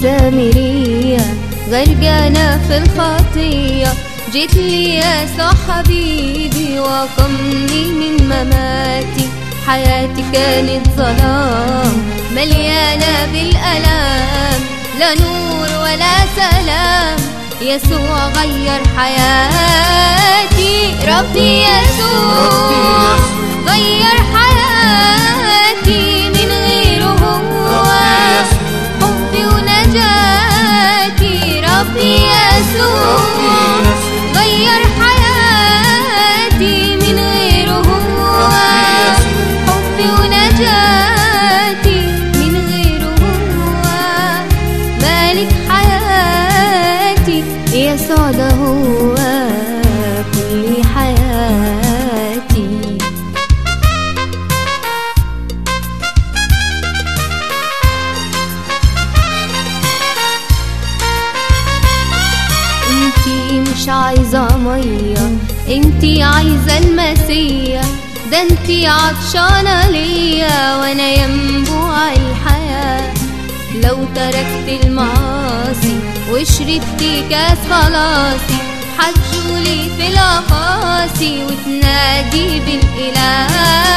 السامرية غرقانة في الخطية جيت لي يسوع حبيبي وقمني من مماتي حياتي كانت ظلام مليانة بالألام لا نور ولا سلام يسوع غير حياتي ربي يسوع غير حياتي من غيره هو حبي ونجاتي ربي يسوع غير حياتي من غيره هو حبي ونجاتي من غيره هو مالك حياتي يسوع ده هو كل حياتي انتي مش عايزة مية انتي عايزة المسية ده انتي عطشانة ليا وانا ينبوع الحياة لو تركت المعاصي وشربت كاس خلاصي حتجولي في الأقاصي وتنادي بالإله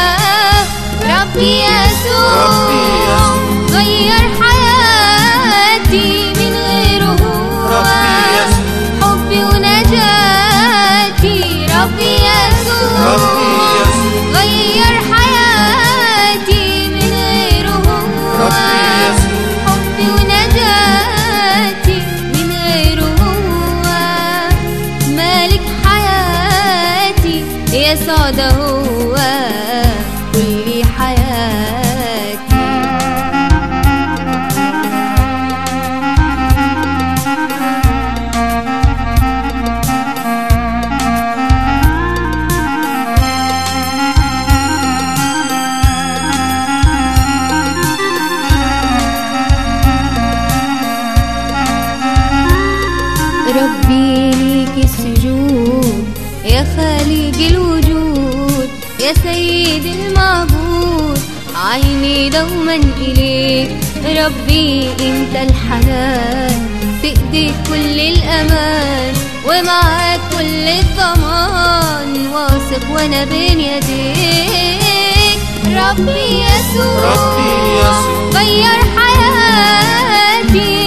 ربي يسوع ربي يسوع. غير حياتي من غيره هو ربي يسوع. حبي ونجاتي ربي يسوع ربي يسوع. غير حياتي من غيره هو ربي يسوع. حبي ونجاتي من غيره هو مالك حياتي يسوع ده هو كل حياتي ربي ليك السجود يا خالق الوجود يا سيد المعبود عيني دوما إليك ربي انت الحنان في ايديك كل الامان ومعاك كل الضمان واثق وانا بين يديك ربي يسوع ربي يسوع. غير حياتي